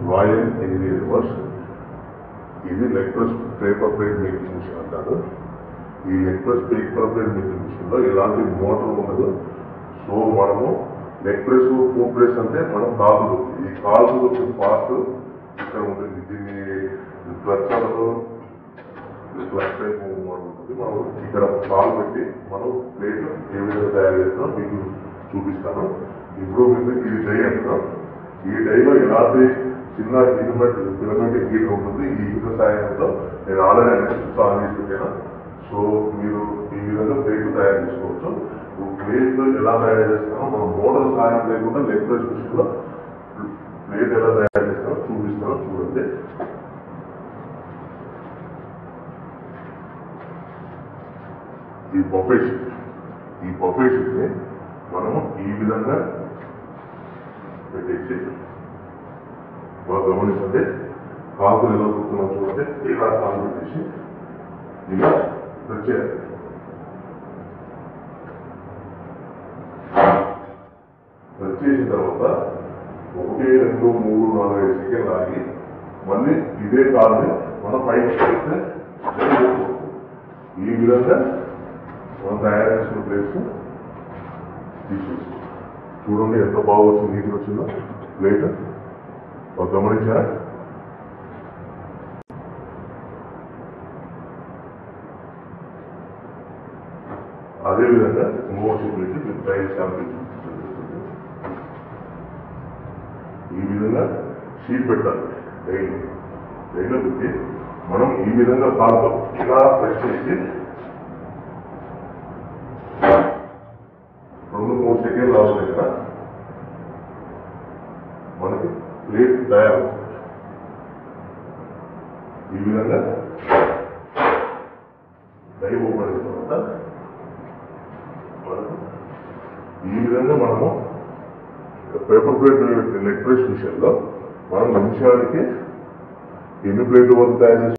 royal Engineer Works ఇది neck press paper plate making machine అంటారు ఈ neck press paper plate making machine లో ఎలాంటి మోటార్ ఉండదు సో మనము నెక్ ప్రెస్ ఫుడ్ ప్రెస్ అంటే మనం కాదు ఈ కాల్స్ వచ్చిన పార్ట్ ఇక్కడ ఉంటుంది దీన్ని క్లచ్ అనరు క్లచ్ టైప్ మోడల్ ఉంటుంది మనం ఇక్కడ కాల్ పెట్టి మనం ప్లేట్ ఏ విధంగా తయారు చేస్తామో మీకు చూపిస్తాను ఇప్పుడు మీకు ఇది డై అంటున్నాం ఈ డైలో ఎలాంటి చిన్న ఫిలమెంట్ ఫిలమెంట్ హీటర్ ఉంటుంది ఈ హీటర్ సాయంతో నేను ఆల్రెడీ నెక్స్ట్ ఆన్ చేసి పెట్టాను సో మీరు ఈ విధంగా ప్లేట్ తయారు చేసుకోవచ్చు ప్లేట్ ఎలా తయారు చేస్తామో మనం మోటార్ సహాయం లేకుండా లెగ్ ప్రెస్ మిషన్లో ప్లేట్ ఎలా తయారు చేస్తామో చూపిస్తాను చూడండి ఈ బొఫే షీట్ ఈ బొఫే షీట్ని మనము ఈ విధంగా పెట్టేసి బాగా గమనించండి కాకులు ఎలా కుడుతున్నాం చూడండి ఇలా కాలు పెట్టేసి ఇలా వచ్చేయాలి వచ్చేసిన తర్వాత ఒకటి రెండు మూడు నాలుగు ఐదు సెకండ్లు ఆగి మళ్ళీ ఇదే కాల్ని మనం పైకి పెడితే ఈ విధంగా మనం తయారు చేసిన ప్లేట్స్ తీసేసి చూడండి ఎంత బాగా వచ్చింది నీట్గా వచ్చిందో ప్లేట్ ఒక గమనించారా అదే విధంగా ఇంకో ప్లేట్ మీరు తయారు శాంపిల్ ఈ విధంగా షీట్ పెట్టాలి డైలీ డైలో పెట్టి మనం ఈ విధంగా కాలుతో ఇలా ప్రెస్ చేసి రెండు మూడు సెకండ్లు అవసరం కదా మనకి ప్లేట్ తయారు ఈ విధంగా డై ఓపెన్ అయిన తర్వాత మనకు ఈ విధంగా మనము పేపర్ ప్లేట్ లెగ్ ప్రెస్ మిషన్లో మనం నిమిషానికి ఎన్ని ప్లేట్లు వరకు తయారు చేసి